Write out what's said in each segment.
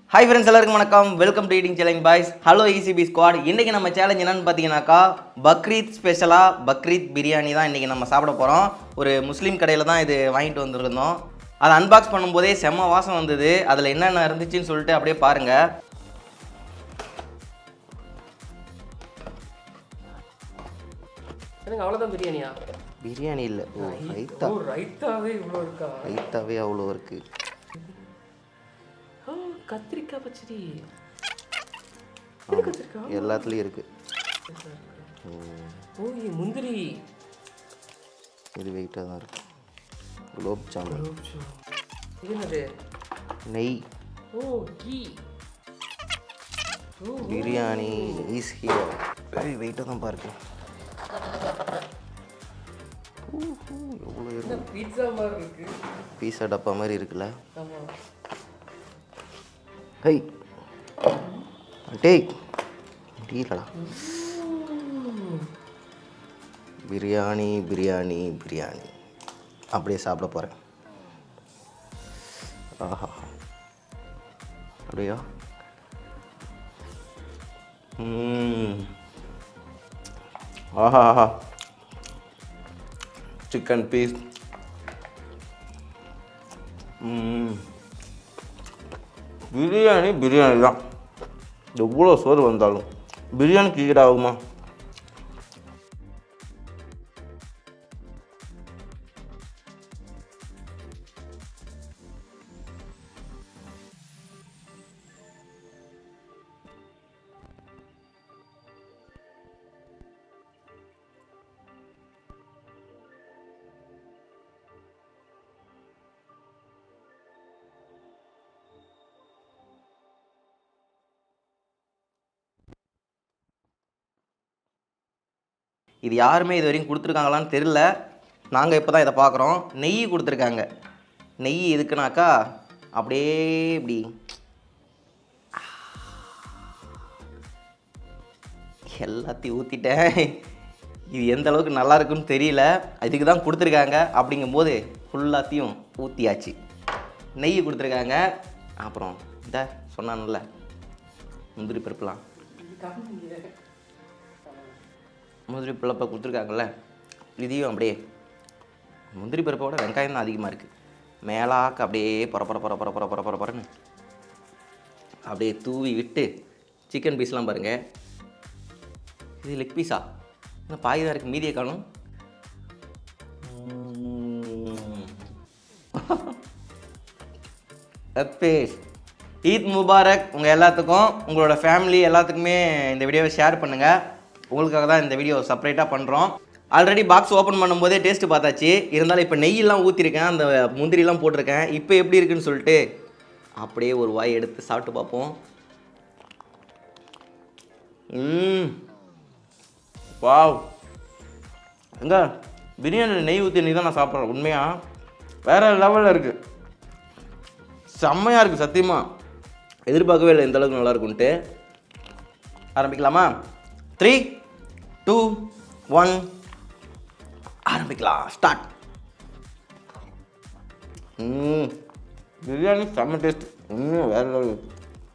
Hi friends எல்லாருக்கும் வணக்கம் welcome to eating challenge boys hello ECB squad இன்றைக்கி நம்ம சேலஞ்ச் என்னன்னு பார்த்தீங்கன்னாக்கா பக்ரீத் ஸ்பெஷலாக பக்ரீத் பிரியாணி தான் இன்றைக்கி நம்ம சாப்பிட போகிறோம் ஒரு முஸ்லீம் கடையில் தான் இது வாங்கிட்டு வந்திருந்தோம் அதை அன்பாக்ஸ் பண்ணும்போதே செம்ம வாசம் வந்தது அதில் என்னென்ன இருந்துச்சுன்னு சொல்லிட்டு அப்படியே பாருங்கள் எனக்கு அவ்வளோதான் பிரியாணியா பிரியாணி இல்லை ஓ ரைத்தா ஓ ரைத்தாவே இவ்வளோ இருக்கா ரைத்தாவே அவ்வளோ இருக்குது ஆ கத்திரிக்காய் பச்சடி எல்லாத்துலேயும் இருக்குது ஓ இது முந்திரி இது வெயிட்டாக தான் இருக்குது குலோப் ஜாமுன் இது என்னது நெய் oh ghee oh biryani is here very வெயிட்டாக தான் பாருக்கு எவ்வளோ இருக்கு என்ன பீட்சா மாதிரி இருக்கு பீஸா டப்பா மாதிரி இருக்குல்ல ஆமாம் ஹை டேய் முடியலடா பிரியாணி பிரியாணி பிரியாணி அப்படியே சாப்பிட போகிறேன் ஆஹா அப்படியா ம். ஆஹா ஆஹா சிக்கன் பீஸ் பிரியாணி பிரியாணி தான் எவ்வளோ சோறு வந்தாலும் பிரியாணிக்கு ஈடாகுமா இது யாருமே இது வரைக்கும் கொடுத்துருக்காங்களான்னு தெரில நாங்கள் இப்போ தான் இதை பார்க்குறோம் நெய் கொடுத்துருக்காங்க நெய் எதுக்குனாக்கா அப்படியே இப்படி எல்லாத்தையும் ஊற்றிட்டேன் இது எந்த அளவுக்கு நல்லா இருக்குன்னு தெரியல இதுக்கு தான் கொடுத்துருக்காங்க அப்படிங்கும்போது ஃபுல்லாத்தையும் ஊற்றியாச்சு நெய் கொடுத்துருக்காங்க அப்புறம் இந்த சொன்னான்ல முந்திரி பருப்புலாம் முந்திரி பருப்பை கொடுத்துருக்காங்கல்ல இதையும் அப்படியே முந்திரி பருப்பை விட வெங்காயம் தான் அதிகமாக இருக்குது மேலாக்க அப்படியே பொற பொற பொற பொற பொற பொற பொற பொறன்னு அப்படியே தூவி விட்டு சிக்கன் பீஸ்லாம் பாருங்கள் இது லெக் பீஸா இன்னும் பாய் தான் இருக்குது மீதியை காணும் அப்பேஸ் ஈத் முபாரக் உங்கள் எல்லாத்துக்கும் உங்களோட ஃபேமிலி எல்லாத்துக்குமே இந்த வீடியோவை ஷேர் பண்ணுங்கள் உங்களுக்காக தான் இந்த வீடியோ செப்பரேட்டாக பண்ணுறோம் ஆல்ரெடி பாக்ஸ் ஓப்பன் பண்ணும்போதே டேஸ்ட்டு பார்த்தாச்சு இருந்தாலும் இப்போ நெய்யெல்லாம் ஊற்றிருக்கேன் அந்த முந்திரிலாம் போட்டிருக்கேன் இப்போ எப்படி இருக்குன்னு சொல்லிட்டு அப்படியே ஒரு வாய் எடுத்து சாப்பிட்டு பார்ப்போம் ம் வாவ் எங்க பிரியாணி நெய் ஊற்றி நெய் தான் நான் சாப்பிட்றேன் உண்மையாக வேறு லெவலில் இருக்குது செம்மையாக இருக்குது சத்தியமாக எதிர்பார்க்கவே இல்லை இந்த அளவுக்கு நல்லா இருக்கும்ன்ட்டு ஆரம்பிக்கலாமா த்ரீ டூ ஒன் ஆரம்பிக்கலாம் ஸ்டார்ட் ம் பிரியாணி செம்ம டேஸ்ட் இன்னும் வேறு லெவல் இருக்கு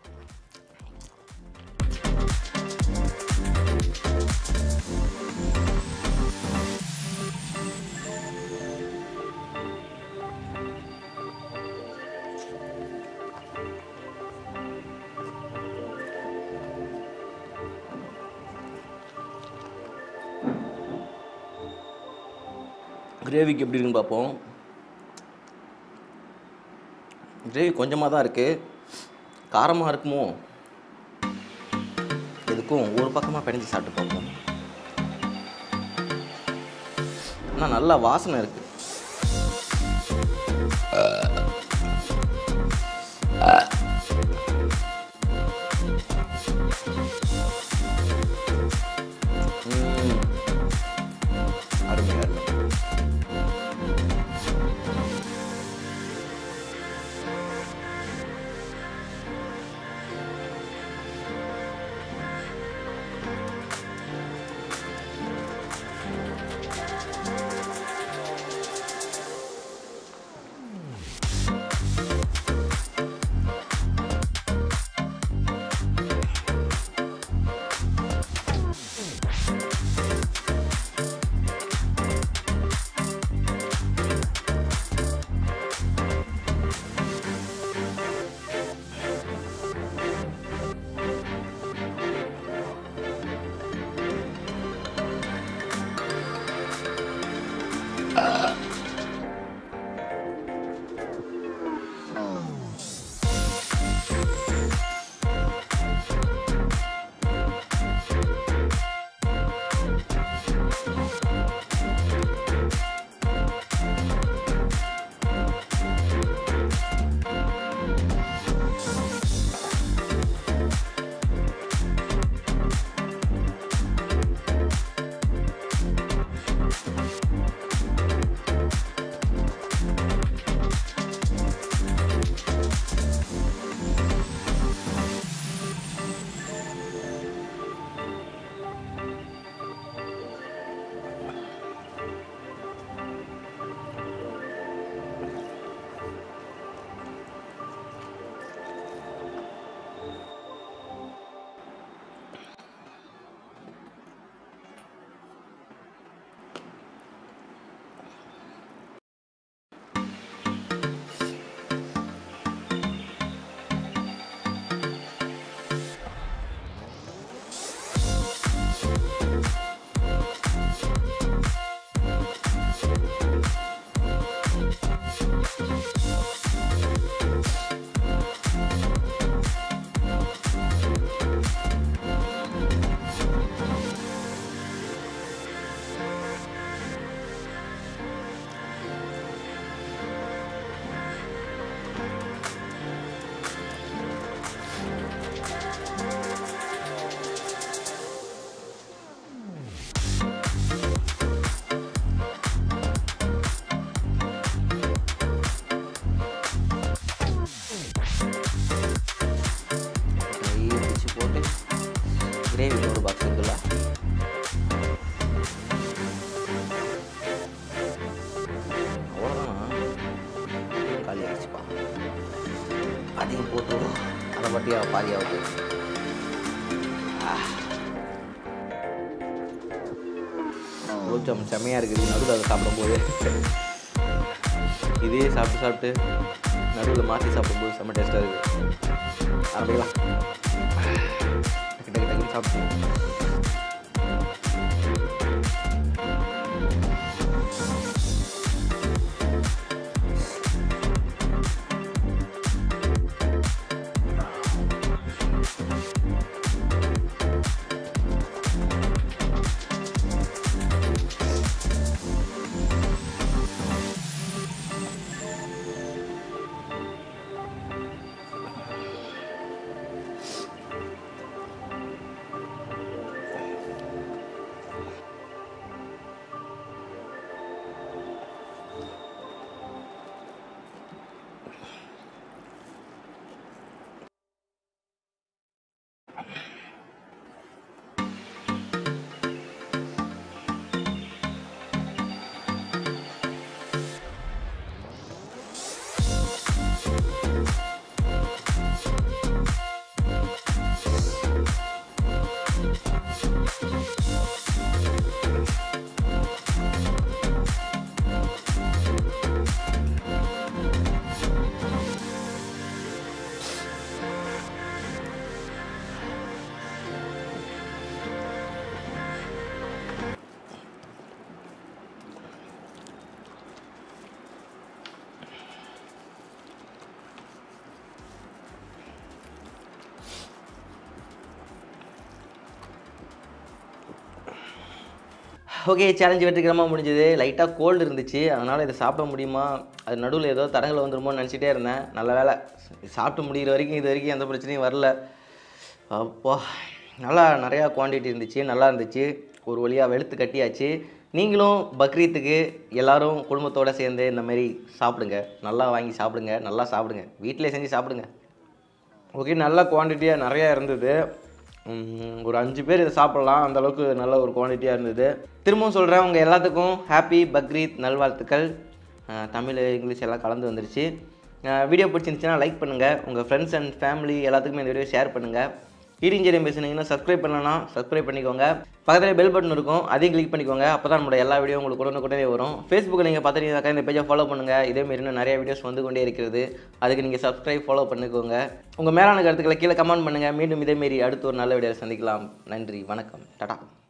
கிரேவிக்கு எப்படி இருக்குன்னு பார்ப்போம் கிரேவி கொஞ்சமாக தான் இருக்குது காரமாக இருக்குமோ எதுக்கும் ஒரு பக்கமாக பிணைஞ்சு சாப்பிட்டு பார்ப்போம் ஆனால் நல்ல வாசனை இருக்குது அருமை அருமை கிரேவி இன்னொரு பாக்ஸ் இருக்குல்ல அவ்வளோதானா காலி ஆயிடுச்சுப்பா அதிகம் போட்டு அதை பற்றியா பாதி ஆகுது குலோப்ஜாமுன் செம்மையாக இருக்குது நடுவில் அதை சாப்பிடும்போது இதே சாப்பிட்டு சாப்பிட்டு நடுவில் மாற்றி சாப்பிடும்போது செம்ம டேஸ்ட்டாக இருக்குது அப்படிலாம் டக்கு டக்கு டக்குன்னு சாப்பிட்டு ஓகே சேலஞ்சு வெற்றிகரமாக முடிஞ்சது லைட்டாக கோல்டு இருந்துச்சு அதனால் இதை சாப்பிட முடியுமா அது நடுவில் ஏதோ தடங்கள் வந்துருமோன்னு நினச்சிட்டே இருந்தேன் நல்ல வேலை சாப்பிட்டு முடிகிற வரைக்கும் இது வரைக்கும் எந்த பிரச்சனையும் வரல அப்பா நல்லா நிறையா குவான்டிட்டி இருந்துச்சு நல்லா இருந்துச்சு ஒரு வழியாக வெளுத்து கட்டியாச்சு நீங்களும் பக்ரீத்துக்கு எல்லாரும் குடும்பத்தோடு சேர்ந்து இந்த மாதிரி சாப்பிடுங்க நல்லா வாங்கி சாப்பிடுங்க நல்லா சாப்பிடுங்க வீட்டிலே செஞ்சு சாப்பிடுங்க ஓகே நல்ல குவான்டிட்டியாக நிறையா இருந்தது உம், ஒரு அஞ்சு பேர் இதை சாப்பிட்லாம் அந்த அளவுக்கு நல்ல ஒரு குவான்டிட்டியாக இருந்தது திரும்பவும் சொல்கிறேன் உங்கள் எல்லாத்துக்கும் ஹாப்பி பக்ரீத் நல்வாழ்த்துக்கள் அஹ், தமிழ் இங்கிலீஷ் எல்லாம் கலந்து வந்துருச்சு வீடியோ பிடிச்சிருந்துச்சுன்னா லைக் பண்ணுங்கள் உங்கள் ஃப்ரெண்ட்ஸ் அண்ட் ஃபேமிலி எல்லாத்துக்குமே இந்த வீடியோ ஷேர் பண்ணுங்கள் ஈடிஞ்சரியம் பேசுனீங்கன்னா சப்ஸ்கிரைப் பண்ணலன்னா சப்ஸ்கிரைப் பண்ணிக்கோங்க பக்கத்தில் பெல் பட்டன் இருக்கும் அதையும் கிளிக் பண்ணிக்கோங்க அப்போ தான் நம்மளோட எல்லா வீடியோ உங்களுக்கு உடனுக்குடனே வரும் ஃபேஸ்புக்கில் நீங்கள் பார்த்துட்டீங்கன்னாக்கா இந்த பேஜை ஃபாலோ பண்ணுங்கள் இதேமாரி இன்னும் நிறைய வீடியோஸ் வந்து கொண்டே இருக்கிறது அதுக்கு நீங்கள் சப்ஸ்கிரைப் ஃபாலோ பண்ணிக்கோங்க உங்கள் மேலான கருத்துக்களை கீழே கமெண்ட் பண்ணுங்கள் மீண்டும் இதேமாரி அடுத்து ஒரு நல்ல வீடியோவில் சந்திக்கலாம் நன்றி வணக்கம் டாடா